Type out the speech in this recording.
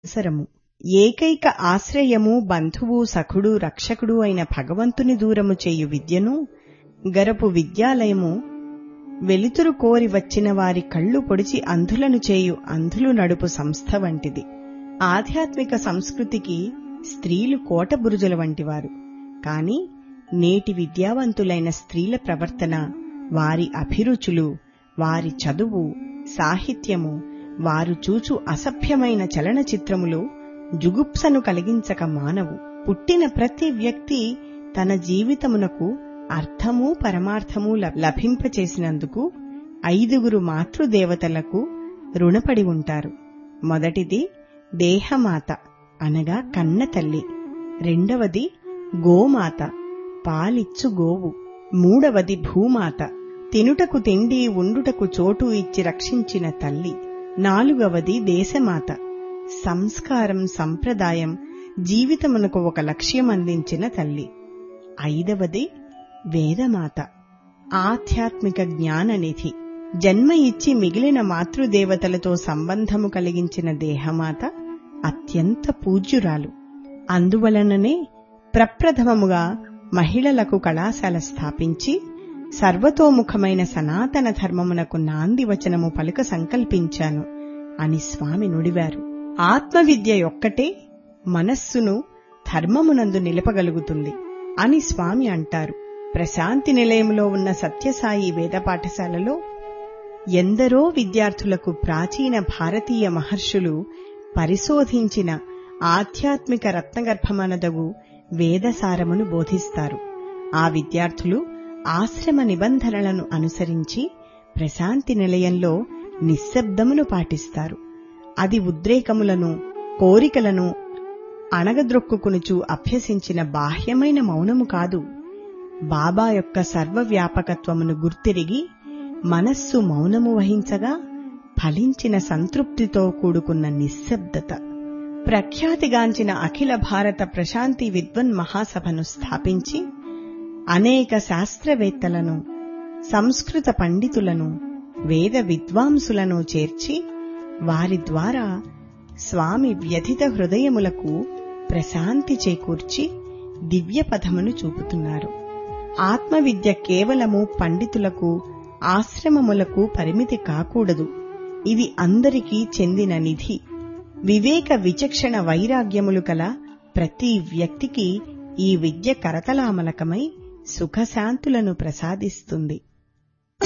అవసరము ఏకైక ఆశ్రయము బంధువు సఖుడు రక్షకుడు అయిన భగవంతుని దూరము చేయు విద్యను గరపు విద్యాలయము వెలుతురు కోరి వచ్చిన వారి కళ్ళు పొడిచి అంధులను చేయు అంధులు నడుపు సంస్థ వంటిది ఆధ్యాత్మిక సంస్కృతికి స్త్రీలు కోటబురుజుల వంటివారు కాని నేటి విద్యావంతులైన స్త్రీల ప్రవర్తన వారి అభిరుచులు వారి చదువు సాహిత్యము వారు చూచు అసభ్యమైన చలనచిత్రములు జుగుప్సను కలిగించక మానవు పుట్టిన ప్రతి వ్యక్తి తన జీవితమునకు అర్థము పరమార్థము లభింపచేసినందుకు ఐదుగురు మాతృదేవతలకు రుణపడి ఉంటారు మొదటిది దేహమాత అనగా కన్న తల్లి రెండవది గోమాత పాలిచ్చు గోవు మూడవది భూమాత తినుటకు తిండి ఉండుటకు చోటు ఇచ్చి రక్షించిన తల్లి నాలుగవది దేశమాత సంస్కారం సంప్రదాయం జీవితమునకు ఒక లక్ష్యం అందించిన తల్లి ఐదవది వేదమాత ఆధ్యాత్మిక జ్ఞాననిధి జన్మ ఇచ్చి మిగిలిన మాతృదేవతలతో సంబంధము కలిగించిన దేహమాత అత్యంత పూజ్యురాలు అందువలననే ప్రప్రథమముగా మహిళలకు కళాశాల స్థాపించి సర్వతోముఖమైన సనాతన ధర్మమునకు నాంది వచనము పలుక సంకల్పించాను అని స్వామి నుడివారు ఆత్మవిద్య యొక్కటే మనస్సును ధర్మమునందు నిలపగలుగుతుంది అని స్వామి అంటారు ప్రశాంతి నిలయంలో ఉన్న సత్యసాయి వేద పాఠశాలలో ఎందరో విద్యార్థులకు ప్రాచీన భారతీయ మహర్షులు పరిశోధించిన ఆధ్యాత్మిక రత్నగర్భమనదగు వేదసారమును బోధిస్తారు ఆ విద్యార్థులు ఆశ్రమ నిబంధనలను అనుసరించి ప్రశాంతి నిలయంలో నిశ్శబ్దమును పాటిస్తారు అది ఉద్రేకములను కోరికలను అణగద్రొక్కుకునుచు అభ్యసించిన బాహ్యమైన మౌనము కాదు బాబా యొక్క సర్వవ్యాపకత్వమును గుర్తిరిగి మనస్సు మౌనము వహించగా ఫలించిన సంతృప్తితో కూడుకున్న నిశ్శబ్దత ప్రఖ్యాతిగాంచిన అఖిల భారత ప్రశాంతి విద్వన్ మహాసభను స్థాపించి అనేక శాస్త్రవేత్తలను సంస్కృత పండితులను వేద విద్వాంసులను చేర్చి వారి ద్వారా స్వామి వ్యధిత హృదయములకు ప్రశాంతి చేకూర్చి దివ్యపథమును చూపుతున్నారు ఆత్మవిద్య కేవలము పండితులకు ఆశ్రమములకు పరిమితి కాకూడదు ఇది అందరికీ చెందిన నిధి వివేక విచక్షణ వైరాగ్యములు కల ప్రతి వ్యక్తికి ఈ విద్య కరతలామలకమై సుఖశాంతులను ప్రసాదిస్తుంది